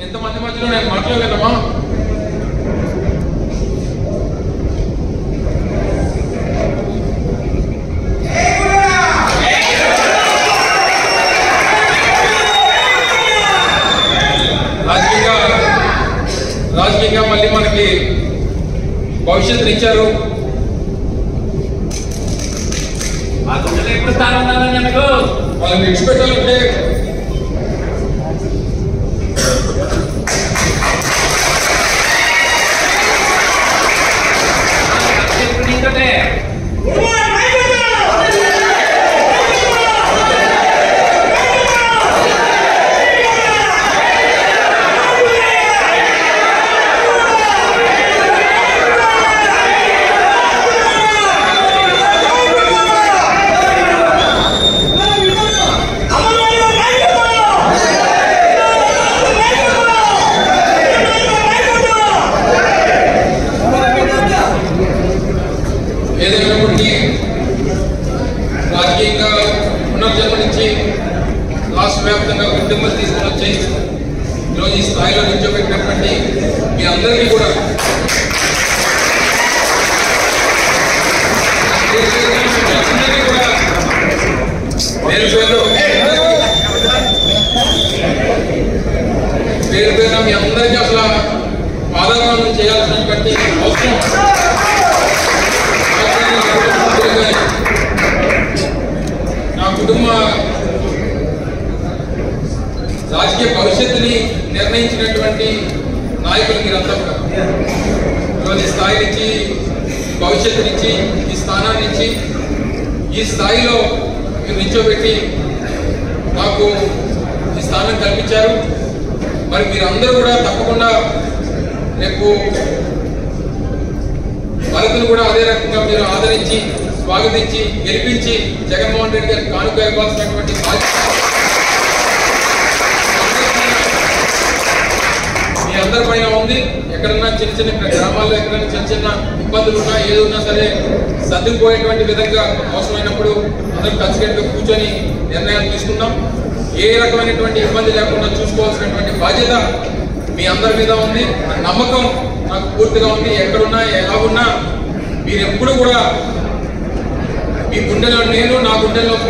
ఇంతమంది మధ్యలో నేను మాట్లాడగలమా రాజకీయంగా రాజకీయంగా మళ్ళీ మనకి భవిష్యత్తుని ఇచ్చారు ఆ గుండెలో ఎప్పుడు స్థానం ఉండాలని నాకు వాళ్ళని విడిచిపెట్టాలంటే ఎప్పుడు నీతోటే ఏదైనప్పటికీ రాజకీయంగా పునర్జన్మ నుంచి రాష్ట్ర వ్యాప్తంగా ఉద్యమాలు తీసుకుని వచ్చి ఈరోజు ఈ స్థాయిలో నిల్చోబెట్టినటువంటి మీ అందరికీ కూడా మీ అందరికీ కూడా పేరు పేరు పేరు పేరున మీ అందరికీ అసలు పాదాలను చేయాల్సినటువంటి అవసరం నా కుటుంబ రాజకీయ భవిష్యత్తుని నిర్ణయించినటువంటి నాయకులు మీరంతా కూడా ఈరోజు ఈ స్థాయి నుంచి ఈ భవిష్యత్తునిచ్చి ఈ స్థానాన్ని ఇచ్చి ఈ స్థాయిలో మీరు నిల్చోబెట్టి నాకు ఈ స్థానం కల్పించారు మరి మీరందరూ కూడా తప్పకుండా రేపు భరత్ను కూడా అదే రకంగా మీరు ఆదరించి స్వాగతించి గెలిపించి జగన్మోహన్ రెడ్డి గారికి కానుక ఇవ్వాల్సినటువంటి బాధ్యత మీ అందరి పైన ఉంది ఎక్కడన్నా చిన్న చిన్న గ్రామాల్లో ఎక్కడైనా చిన్న చిన్న ఇబ్బందులు ఉన్నా ఏది ఉన్నా సరే సర్దుకుపోయేటువంటి విధంగా అవసరమైనప్పుడు అందరూ కలిసికట్టుగా కూర్చొని నిర్ణయాలు తీసుకుందాం ఏ రకమైనటువంటి ఇబ్బంది లేకుండా చూసుకోవాల్సినటువంటి బాధ్యత మీ అందరి మీద ఉంది ఆ నమ్మకం నాకు పూర్తిగా ఉంది ఎక్కడున్నా ఎలా ఉన్నా మీరు ఎప్పుడు కూడా మీ గుండెలో నేను నా గుండెలో